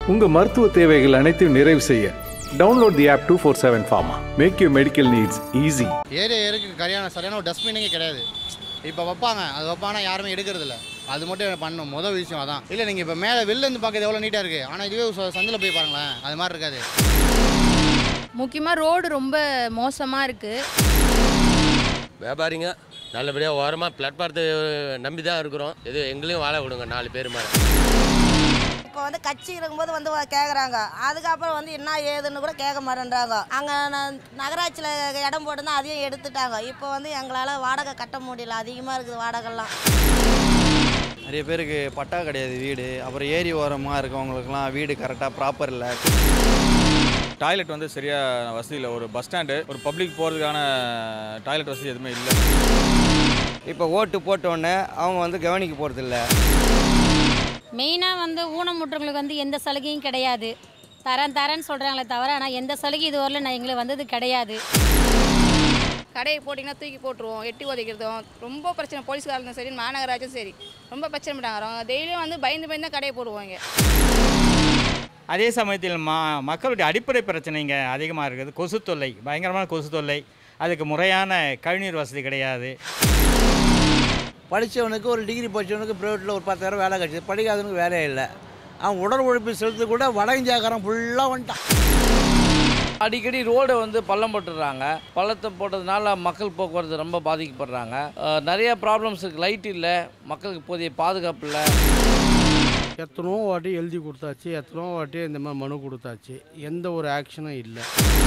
உங்க மருத்துவ தேவைகள் அனைத்தையும் நிறைவு செய்ய download the app two four seven pharma make you medical needs easy area ஏருக்கு சரியான சரியான ஒரு டஸ்ட்பினிங்கே கிடையாது இப்போ வைப்பாங்க அது வைப்பானா யாருமே எடுக்கிறதில்ல அது மட்டும் எனக்கு பண்ணணும் முதல் விஷயம் அதான் இல்லை நீங்கள் இப்போ மேலே வெளில இருந்து பார்க்கறது எவ்வளோ நீட்டாக இருக்குது ஆனால் இதுவே ச- சந்தில் போய் பாருங்களேன் அது மாதிரி இருக்காது முக்கியமாக ரோடு ரொம்ப மோசமாக இருக்குது வியாபாரிங்க நல்லபடியாக ஓரமாக பிளாட்பாரத்தை நம்பி தான் இருக்கிறோம் இது எங்களையும் வாழ விடுங்க நாலு பேர் மேலே இப்போ வந்து கட்சி இருக்கும்போது வந்து கேட்குறாங்க அதுக்கப்புறம் வந்து என்ன ஏதுன்னு கூட கேட்க மாட்டேன்றாங்க அங்கே நகராட்சியில் இடம் போட்டுருந்தா அதையும் எடுத்துட்டாங்க இப்போ வந்து எங்களால் வாடகை கட்ட முடியல அதிகமாக இருக்குது வாடகைலாம் நிறைய பேருக்கு பட்டா கிடையாது வீடு அப்புறம் ஏரி ஓரமாக இருக்கவங்களுக்குலாம் வீடு கரெக்டாக ப்ராப்பர் இல்லை டாய்லெட் வந்து சரியாக வசதி இல்லை ஒரு பஸ் ஸ்டாண்டு ஒரு பப்ளிக் போகிறதுக்கான டாய்லெட் வசதி எதுவுமே இல்லை இப்போ ஓட்டு போட்ட உடனே அவங்க வந்து கவனிக்க போகிறதில்ல மெயினாக வந்து ஊனமுற்றவங்களுக்கு வந்து எந்த சலுகையும் கிடையாது தரேன் தரேன்னு சொல்கிறாங்களே தவிர ஆனால் எந்த சலுகை இதுவரையிலும் நான் எங்களுக்கு வந்தது கிடையாது கடையை போட்டிங்கன்னா தூக்கி போட்டுருவோம் எட்டி உதைக்கிறதும் ரொம்ப பிரச்சனை போலீஸ்காரங்களும் சரி மாநகராட்சியும் சரி ரொம்ப பிரச்சனை பண்ணுறாங்க அவங்க டெய்லியும் வந்து பயந்து பயந்து தான் கடையை போடுவாங்க அதே சமயத்தில் மா மக்களுடைய அடிப்படை பிரச்சனைங்க அதிகமாக இருக்குது கொசு தொல்லை பயங்கரமான கொசு தொல்லை அதுக்கு முறையான கழிநீர் வசதி கிடையாது படித்தவனுக்கு ஒரு டிகிரி படித்தவனுக்கு ப்ரைவேட்டில் ஒரு பத்தாயிரம் வேலை கிடச்சிது படிக்காதவனுக்கு வேலையே இல்லை அவன் உடல் உழைப்பு செலுத்து கூட வட இந்தியாக்காரன் ஃபுல்லாக வந்துட்டான் அடிக்கடி ரோடை வந்து பள்ளம் போட்டுடுறாங்க பள்ளத்தை போட்டதுனால மக்கள் போக்குவரத்து ரொம்ப பாதிக்கப்படுறாங்க அஹ் நிறைய ப்ராப்ளம்ஸ் இருக்குது லைட் இல்லை மக்களுக்கு போதிய பாதுகாப்பு இல்லை எத்தனோ வாட்டி எழுதி கொடுத்தாச்சு எத்தனோ வாட்டி இந்த மாதிரி மனு கொடுத்தாச்சு எந்த ஒரு ஆக்ஷனும் இல்லை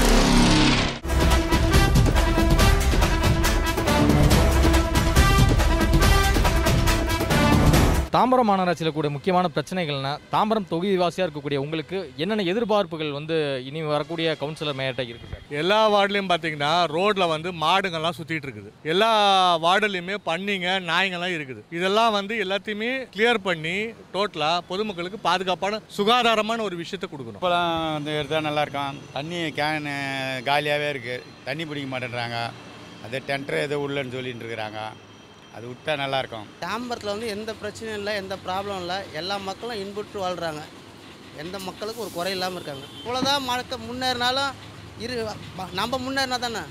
தாம்பரம் மாநகராட்சியில் கூட முக்கியமான பிரச்சனைகள்னா தாம்பரம் தொகுதிவாசியாக இருக்கக்கூடிய உங்களுக்கு என்னென்ன எதிர்பார்ப்புகள் வந்து இனி வரக்கூடிய கவுன்சிலர் மேயர்கிட்ட இருக்குது சார் எல்லா வார்டுலையும் பார்த்தீங்கன்னா ரோட்டில் வந்து மாடுங்கள்லாம் சுற்றிட்டு இருக்குது எல்லா வார்டுலையுமே பண்ணிங்க நாய்ங்கள்லாம் இருக்குது இதெல்லாம் வந்து எல்லாத்தையுமே கிளியர் பண்ணி டோட்டலாக பொதுமக்களுக்கு பாதுகாப்பான சுகாதாரமான ஒரு விஷயத்தை கொடுக்கணும் இப்போலாம் வந்து எடுத்தால் நல்லா இருக்கும் தண்ணி கேனு காலியாகவே இருக்குது தண்ணி பிடிக்க மாட்டேன்றாங்க அது டென்டர் ஏதோ உள்ளன்னு சொல்லிட்டு இருக்கிறாங்க அது விட்டா நல்லாயிருக்கும் தாம்பரத்தில் வந்து எந்த பிரச்சனையும் இல்லை எந்த ப்ராப்ளம் இல்லை எல்லா மக்களும் இன்புற்று வாழ்கிறாங்க எந்த மக்களுக்கும் ஒரு குறை இல்லாமல் இருக்காங்க இவ்வளோதான் மழக்க முன்னேறினாலும் இரு ம- நம்ம முன்னேறினா தானே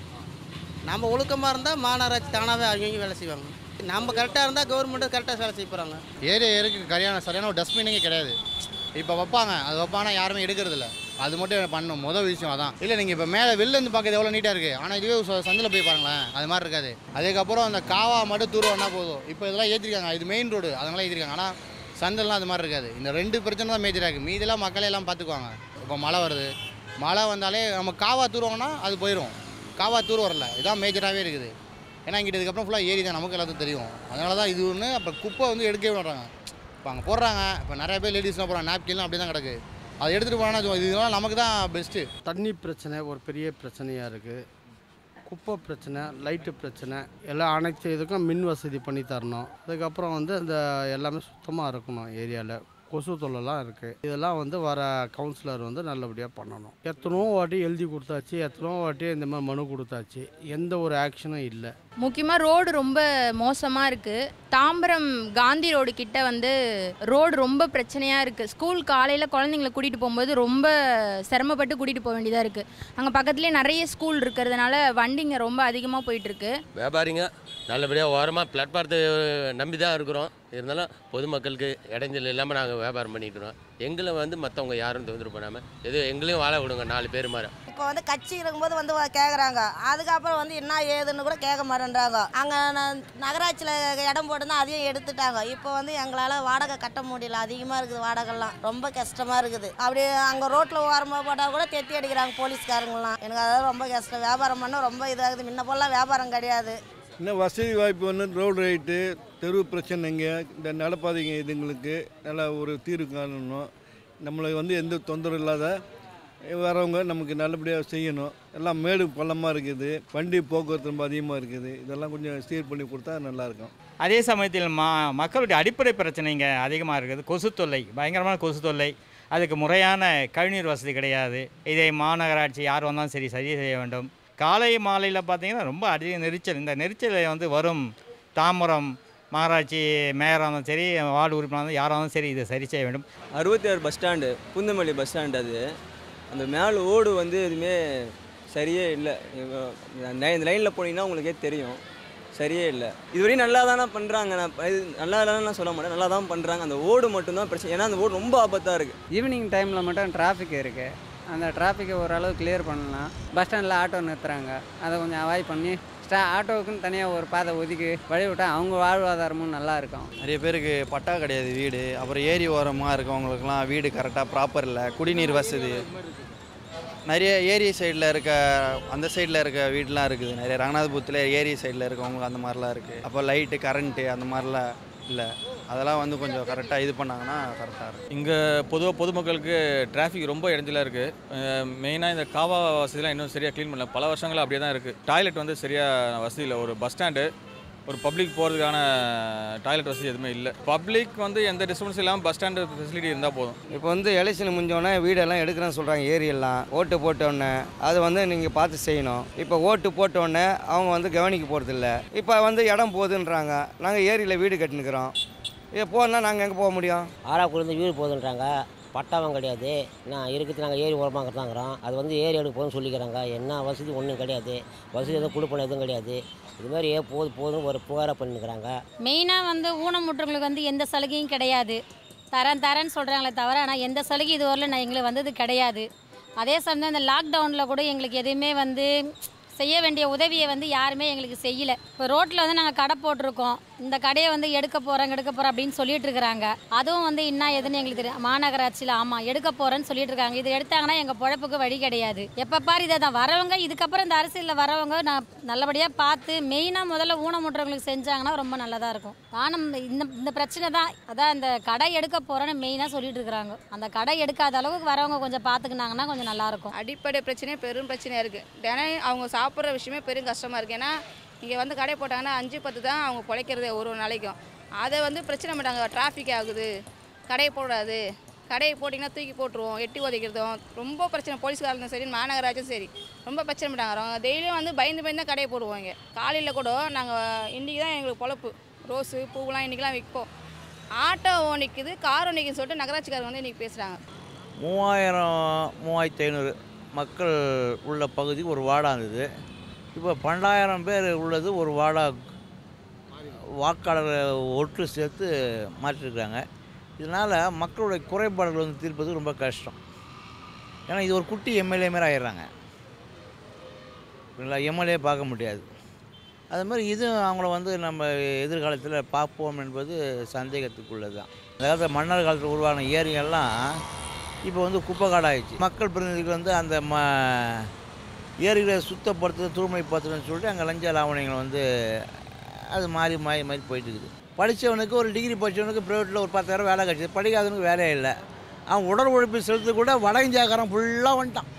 நம்ம ஒழுக்கமாக இருந்தால் மாநகராட்சி தானாகவே அவங்க வேலை செய்வாங்க நம்ம கரெக்டாக இருந்தால் கவர்மெண்ட்டு கரெக்டாக வேலை செய்ய போகிறாங்க ஏரியா ஏருக்கு சரியான சரியான ஒரு டஸ்ட்பினிங்கே கிடையாது இப்போ வைப்பாங்க அது வைப்பானா யாருமே எடுக்கிறதில்ல அது மட்டும் எனக்கு பண்ணணும் முதல் விஷயம் அதான் இல்லை நீங்கள் இப்போ மேலே வெளில இருந்து பார்க்கறது எவ்வளோ நீட்டாக இருக்குது ஆனால் இதுவே ச- சந்தில் போய் பாருங்களேன் அது மாதிரி இருக்காது அதுக்கப்புறம் அந்த காவா மட்டும் தூரம் போதும் இப்போ இதெல்லாம் ஏற்றிருக்காங்க இது மெயின் ரோடு அதனால ஏற்றிருக்காங்க ஆனால் சந்தெல்லாம் அது மாதிரி இருக்காது இந்த ரெண்டு பிரச்சனை தான் மேஜராக இருக்குது மீதெல்லாம் மக்களே எல்லாம் பார்த்துக்குவாங்க இப்போ மழை வருது மழை வந்தாலே நம்ம காவா தூருவாங்கன்னா அது போயிடும் காவா தூர் வரல இதான் மேஜராகவே இருக்குது ஏன்னா இங்கிட்ட இதுக்கப்புறம் ஃபுல்லாக ஏரி தான் நமக்கு எல்லாத்துக்கும் தெரியும் அதனால தான் இது ஒன்று அப்புறம் குப்பை வந்து எடுக்கவே விடுறாங்க இப்போ அங்கே போடுறாங்க இப்போ நிறைய பேர் லேடிஸ்லாம் போகிறாங்க நாப்கின்லாம் அப்படி தான் கிடக்கு அதை எடுத்துகிட்டு போனால் இதெல்லாம் நமக்கு தான் பெஸ்ட்டு தண்ணி பிரச்சனை ஒரு பெரிய பிரச்சனையாக இருக்குது குப்பை பிரச்சனை லைட்டு பிரச்சனை எல்லாம் அனைத்து இதுக்கும் மின் வசதி பண்ணி தரணும் அதுக்கப்புறம் வந்து இந்த எல்லாமே சுத்தமாக இருக்கணும் ஏரியாவில் கொசு தொல்லைலாம் இருக்குது இதெல்லாம் வந்து வர கவுன்சிலர் வந்து நல்லபடியாக பண்ணணும் எத்தனோ வாட்டி எழுதி கொடுத்தாச்சு எத்தனோ வாட்டி இந்த மாதிரி மனு கொடுத்தாச்சு எந்த ஒரு ஆக்ஷனும் இல்லை முக்கியமாக ரோடு ரொம்ப மோசமாக இருக்குது தாம்பரம் காந்தி ரோடு கிட்ட வந்து ரோடு ரொம்ப பிரச்சனையாக இருக்குது ஸ்கூல் காலையில் குழந்தைங்கள கூட்டிகிட்டு போகும்போது ரொம்ப சிரமப்பட்டு கூட்டிகிட்டு போக வேண்டியதாக இருக்குது அங்கே பக்கத்துலேயே நிறைய ஸ்கூல் இருக்கிறதுனால வண்டிங்க ரொம்ப அதிகமாக போயிட்டுருக்கு வியாபாரிங்க நல்லபடியாக ஓரமாக பிளாட்பாரத்தை நம்பி தான் இருக்கிறோம் இருந்தாலும் பொதுமக்களுக்கு இடைஞ்சல் இல்லாமல் நாங்கள் வியாபாரம் பண்ணிக்கிறோம் எங்களை வந்து மற்றவங்க யாரும் தொந்தரவு பண்ணாமல் எது எங்களையும் வாழ விடுங்க நாலு பேர் மாதிரி இப்போ வந்து கட்சி இருக்கும்போது வந்து கேட்குறாங்க அதுக்கப்புறம் வந்து என்ன ஏதுன்னு கூட கேட்க மாட்டேன்றாங்க அங்கே நகராட்சியில் இடம் போட்டுருந்தா அதையும் எடுத்துட்டாங்க இப்போ வந்து எங்களால் வாடகை கட்ட முடியல அதிகமாக இருக்குது வாடகைலாம் ரொம்ப கஷ்டமாக இருக்குது அப்படி அங்கே ரோட்டில் ஓரமாக போட்டால் கூட தெத்தி அடிக்கிறாங்க போலீஸ்காரங்களாம் எனக்கு அதாவது ரொம்ப கஷ்டம் வியாபாரம் பண்ண ரொம்ப இதாகுது முன்ன போலாம் வியாபாரம் கிடையாது இன்னும் வசதி வாய்ப்பு வந்து ரோடு ரைட்டு தெரு பிரச்சனைங்க இந்த நடப்பாதைங்க இதுங்களுக்கு நல்ல ஒரு தீர்வு காணணும் நம்மளுக்கு வந்து எந்த தொந்தரவு இல்லாத வரவங்க நமக்கு நல்லபடியாக செய்யணும் எல்லாம் மேடு பள்ளமாக இருக்குது வண்டி போக்குவரத்து ரொம்ப அதிகமாக இருக்குது இதெல்லாம் கொஞ்சம் சீர் பண்ணி கொடுத்தா நல்லாயிருக்கும் அதே சமயத்தில் மா மக்களுடைய அடிப்படை பிரச்சனைங்க அதிகமாக இருக்குது கொசு தொல்லை பயங்கரமான கொசு தொல்லை அதுக்கு முறையான கழிநீர் வசதி கிடையாது இதை மாநகராட்சி யார் வந்தாலும் சரி சரி செய்ய வேண்டும் காலை மாலையில் பார்த்தீங்கன்னா ரொம்ப அதிக நெரிச்சல் இந்த நெரிச்சலை வந்து வரும் தாம்பரம் மாநகராட்சி மேயராக இருந்தாலும் சரி வார்டு உறுப்பினர் இருந்தாலும் யாராக இருந்தாலும் சரி இதை சரி செய்ய வேண்டும் அறுபத்தி ஆறு bus stand Poonamallee bus stand அது அந்த மேலே ஓடு வந்து எதுவுமே சரியே இல்லை இந்த லைனில் போனீங்கன்னா உங்களுக்கே தெரியும் சரியே இல்லை இதுவரையும் நல்லா தானே பண்ணுறாங்க நான் ப- இது நல்லா இல்லைன்னு நான் சொல்ல மாட்டேன் நல்லா தான் பண்ணுறாங்க அந்த ஓடு மட்டும்தான் பிரச்சனை ஏன்னா அந்த ஓடு ரொம்ப ஆபத்தாக இருக்குது ஈவினிங் டைமில் மட்டும் டிராஃபிக் இருக்குது அந்த டிராஃபிக்கை ஓரளவு கிளியர் பண்ணலாம் பஸ் ஸ்டாண்டில் ஆட்டோ நிறுத்துறாங்க அதை கொஞ்சம் அவாய்ட் பண்ணி ஸ்டா ஆட்டோவுக்குன்னு தனியாக ஒரு பாதை ஒதுக்கி வழி விட்டால் அவங்க வாழ்வாதாரமும் நல்லா இருக்கும் நிறைய பேருக்கு பட்டா கிடையாது வீடு அப்புறம் ஏரி ஓரமாக இருக்கவங்களுக்குலாம் வீடு கரெக்டாக ப்ராப்பர் இல்லை குடிநீர் வசதி நிறைய ஏரி சைடில் இருக்க அந்த சைடில் இருக்க வீடெலாம் இருக்குது நிறைய ரங்கநாதபுரத்தில் ஏரி சைடில் இருக்கவங்களுக்கு அந்த மாதிரிலாம் இருக்குது அப்போ லைட்டு கரண்ட்டு அந்த மாதிரிலாம் இல்லை அதெல்லாம் வந்து கொஞ்சம் கரெக்டாக இது பண்ணாங்கன்னா கரெக்டாக இருக்கும் இங்கே பொதுவாக பொதுமக்களுக்கு டிராஃபிக் ரொம்ப இடைஞ்சலாக இருக்குது மெயினாக இந்த காவா வசதிலாம் இன்னும் சரியாக க்ளீன் பண்ணல பல வருஷங்களா அப்படியே தான் இருக்குது டாய்லெட் வந்து சரியாக வசதி இல்லை ஒரு பஸ் ஸ்டாண்டு ஒரு பப்ளிக் போகிறதுக்கான டாய்லெட் வசதி எதுவுமே இல்லை பப்ளிக் வந்து எந்த டிஸ்டர்பன்ஸ் இல்லாமல் பஸ் ஸ்டாண்டு ஃபெசிலிட்டி இருந்தால் போதும் இப்போ வந்து எலெக்ஷன் முடிஞ்சோடனே வீடெல்லாம் எடுக்கிறேன்னு சொல்கிறாங்க ஏரியெல்லாம் ஓட்டு போட்டோடனே அது வந்து நீங்கள் பார்த்து செய்யணும் இப்போ ஓட்டு போட்டோடனே அவங்க வந்து கவனிக்க போகிறதில்ல இப்போ வந்து இடம் போகுதுன்றாங்க நாங்கள் ஏரியில் வீடு கட்டினுக்கிறோம் இப்போ போனால் நாங்கள் எங்கே போக முடியும் ஆறாக்குலேருந்து வீடு போகுதுன்றாங்க பட்டாவும் கிடையாது நான் இருக்கிறது நாங்கள் ஏரி ஓரமாக தாங்கிறோம் அது வந்து ஏரி எடுக்க போதுன்னு சொல்லிக்கிறாங்க என்ன வசதி ஒன்றும் கிடையாது வசதி எதுவும் கொடுப்பன எதுவும் கிடையாது இது மாதிரி ஏன் போது போதுன்னு ஒரு புகாராக பண்ணிக்கிறாங்க மெயினாக வந்து ஊனமுற்றவங்களுக்கு வந்து எந்த சலுகையும் கிடையாது தரேன் தரேன்னு சொல்கிறாங்களே தவிர ஆனால் எந்த சலுகை இதுவரையிலும் நான் எங்களுக்கு வந்தது கிடையாது அதே சமயம் இந்த லாக்டவுனில் கூட எங்களுக்கு எதுவுமே வந்து செய்ய வேண்டிய உதவியை வந்து யாருமே எங்களுக்கு செய்யல இப்போ ரோட்டில் வந்து நாங்கள் கடை போட்டிருக்கோம் இந்த கடையை வந்து எடுக்க போகிறோம் எடுக்க போகிறோம் அப்படின்னு சொல்லிட்டு இருக்கிறாங்க அதுவும் வந்து என்ன எதுன்னு எங்களுக்கு தெரியும் மாநகராட்சியில் ஆமாம் எடுக்க போகிறேன்னு சொல்லிட்டு இருக்காங்க இது எடுத்தாங்கன்னா எங்கள் பொழப்புக்கு வழி கிடையாது எப்போ பாரு இதை தான் வரவங்க இதுக்கப்புறம் இந்த அரசியலில் வரவங்க நான் நல்லபடியாக பார்த்து மெயினாக முதல்ல ஊனமுற்றவங்களுக்கு செஞ்சாங்கன்னா ரொம்ப நல்லதாக இருக்கும் ஆனால் இந்த இந்த பிரச்சனை தான் அதான் இந்த கடை எடுக்க போகிறேன்னு மெயினாக சொல்லிட்டு இருக்கிறாங்க அந்த கடை எடுக்காத அளவுக்கு வரவங்க கொஞ்சம் பார்த்துக்கினாங்கன்னா கொஞ்சம் நல்லாயிருக்கும் அடிப்படை பிரச்சனையே பெரும் பிரச்சனையாக இருக்குது தினம் அவங்க சாப்பிட்ற விஷயமே பெரும் கஷ்டமாக இருக்குது ஏன்னா இங்கே வந்து கடை போட்டாங்கன்னா அஞ்சு பத்து தான் அவங்க பிழைக்கிறதே ஒரு ஒரு நாளைக்கும் அதை வந்து பிரச்சனை மாட்டாங்க டிராஃபிக் ஆகுது கடையை போடாது கடையை போட்டிங்கன்னா தூக்கி போட்டுருவோம் எட்டி உதைக்கிறதும் ரொம்ப பிரச்சனை போலீஸ்காரங்களும் சரி மாநகராட்சியும் சரி ரொம்ப பிரச்சனை மாட்டாங்க அவங்க டெய்லியும் வந்து பயந்து பயந்து தான் கடையை போடுவோம் இங்கே காலையில் கூட நாங்கள் இன்றைக்கி தான் எங்களுக்கு பொழப்பு ரோஸு பூவெலாம் இன்றைக்கெலாம் விற்போம் ஆட்டோ நிற்குது கார் நிற்குதுன்னு சொல்லிட்டு நகராட்சிக்காரங்க வந்து இன்றைக்கி பேசுகிறாங்க மூவாயிரம் மூவாயிரத்தி ஐநூறு மக்கள் உள்ள பகுதி ஒரு வார்டாக இருந்தது இப்போ பன்னெண்டாயிரம் பேர் உள்ளது ஒரு வார்டாக வாக்காளர் ஒட்டு சேர்த்து மாற்றிருக்கிறாங்க இதனால் மக்களுடைய குறைபாடுகள் வந்து தீர்ப்பது ரொம்ப கஷ்டம் ஏன்னா இது ஒரு குட்டி எம்எல்ஏ மாரி ஆயிடுறாங்க இல்லை எம்எல்ஏ பார்க்க முடியாது அது மாதிரி இது அவங்கள வந்து நம்ம எதிர்காலத்தில் பார்ப்போம் என்பது சந்தேகத்துக்குள்ளது தான் அதாவது மன்னர் காலத்தில் உருவான ஏரிகள்லாம் இப்போ வந்து குப்பை காடாயிடுச்சு மக்கள் பிரதிநிதிகள் வந்து அந்த ம ஏரிகளை சுத்தப்படுத்துறது தூய்மைப்படுத்துறதுன்னு சொல்லிட்டு அங்கே லஞ்ச லாவணிகள் வந்து அது மாறி மாறி மாறி போயிட்டு இருக்குது படித்தவனுக்கு ஒரு டிகிரி படித்தவனுக்கு ப்ரைவேட்டில் ஒரு பத்தாயிரம் வேலை கிடச்சிது படிக்காதவனுக்கு வேலையே இல்லை அவன் உடல் உழைப்பு செலுத்த கூட வட இந்தியாக்காரன் ஃபுல்லாக வந்துட்டான்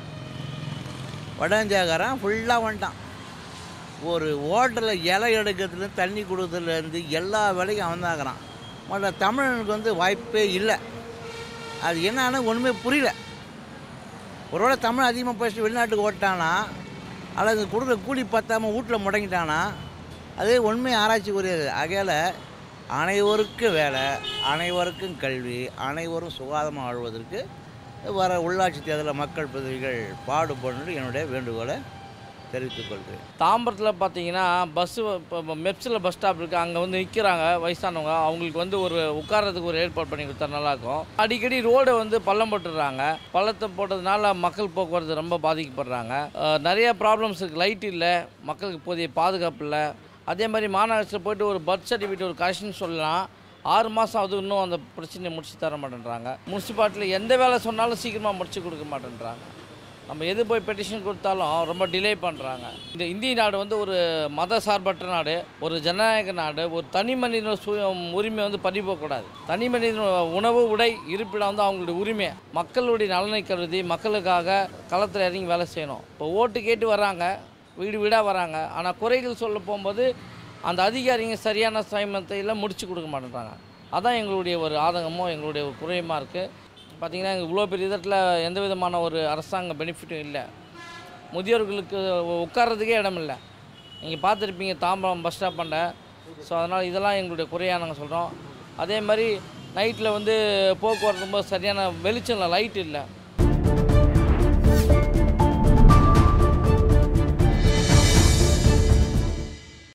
வட இந்தியாக்காரன் ஃபுல்லாக வந்துட்டான் ஒரு ஹோட்டலில் இலை எடுக்கிறதுலேருந்து தண்ணி கொடுக்கறதுலேருந்து எல்லா வேலையும் அவன் தாங்கிறான் மற்ற தமிழனுக்கு வந்து வாய்ப்பே இல்லை அது என்னன்னு ஒன்றுமே புரியல ஒருவேளை தமிழ் அதிகமாக பேசிட்டு வெளிநாட்டுக்கு ஓட்டானா அல்லது கொடுக்குற கூலி பத்தாமல் வீட்டில் முடங்கிட்டானா அது உண்மை ஆராய்ச்சிக்குரியது ஆகையால் அனைவருக்கும் வேலை அனைவருக்கும் கல்வி அனைவரும் சுகாதாரமாக வாழ்வதற்கு வர உள்ளாட்சி தேர்தலில் மக்கள் பிரதிநிதிகள் பாடுபடணும் என்னுடைய வேண்டுகோளை தெரிவித்துக் கொள்கிறேன் தாம்பரத்தில் பார்த்தீங்கன்னா பஸ்ஸு இப்போ மெப்ஸில் பஸ் ஸ்டாப் இருக்குது அங்கே வந்து நிற்கிறாங்க வயசானவங்க அவங்களுக்கு வந்து ஒரு உட்கார்றதுக்கு ஒரு ஏற்பாடு பண்ணி கொடுத்தா நல்லாயிருக்கும் அடிக்கடி ரோடை வந்து பள்ளம் போட்டுடுறாங்க பள்ளத்தை போட்டதுனால மக்கள் போக்குவரத்து ரொம்ப பாதிக்கப்படுறாங்க அஹ், நிறைய ப்ராப்ளம்ஸ் இருக்குது லைட் இல்லை மக்களுக்கு போதிய பாதுகாப்பு இல்லை அதே மாதிரி மாநகராட்சியில் போயிட்டு ஒரு பர்த் சர்டிஃபிகேட் ஒரு கரெக்ஷன் சொல்லலாம் ஆறு மாதம் அது இன்னும் அந்த பிரச்சனையை முடிச்சு தர மாட்டேன்றாங்க முனிசிபாலிட்டியில் எந்த வேலை சொன்னாலும் சீக்கிரமாக முடிச்சு கொடுக்க மாட்டேன்றாங்க நம்ம எது போய் பெட்டிஷன் கொடுத்தாலும் ரொம்ப டிலே பண்ணுறாங்க இந்த இந்திய நாடு வந்து ஒரு மத சார்பற்ற நாடு ஒரு ஜனநாயக நாடு ஒரு தனி மனிதன சு உரிமை வந்து பறிபோகக்கூடாது தனி மனிதன உணவு உடை இருப்பிடம் வந்து அவங்களுடைய உரிமை மக்களுடைய நலனை கருதி மக்களுக்காக களத்தில் இறங்கி வேலை செய்யணும் இப்போ ஓட்டு கேட்டு வராங்க வீடு வீடாக வராங்க ஆனால் குறைகள் சொல்ல போகும்போது அந்த அதிகாரிங்க சரியான சமயத்தில் முடிச்சு கொடுக்க மாட்டேன்றாங்க அதான் எங்களுடைய ஒரு ஆதங்கமும் எங்களுடைய ஒரு குறையுமா இருக்குது பார்த்திங்கன்னா இவ்வளோ பெரிய இடத்துல எந்த விதமான ஒரு அரசாங்க பெனிஃபிட்டும் இல்லை முதியோர்களுக்கு உட்கார்றதுக்கே இடம் இல்லை நீங்கள் பார்த்துருப்பீங்க தாம்பரம் பஸ் ஸ்டாப் பண்ண ஸோ அதனால் இதெல்லாம் எங்களுடைய குறையாக நாங்கள் சொல்கிறோம் அதே மாதிரி நைட்டில் வந்து போக்குவரத்து ரொம்ப சரியான வெளிச்சம் இல்லை லைட் இல்லை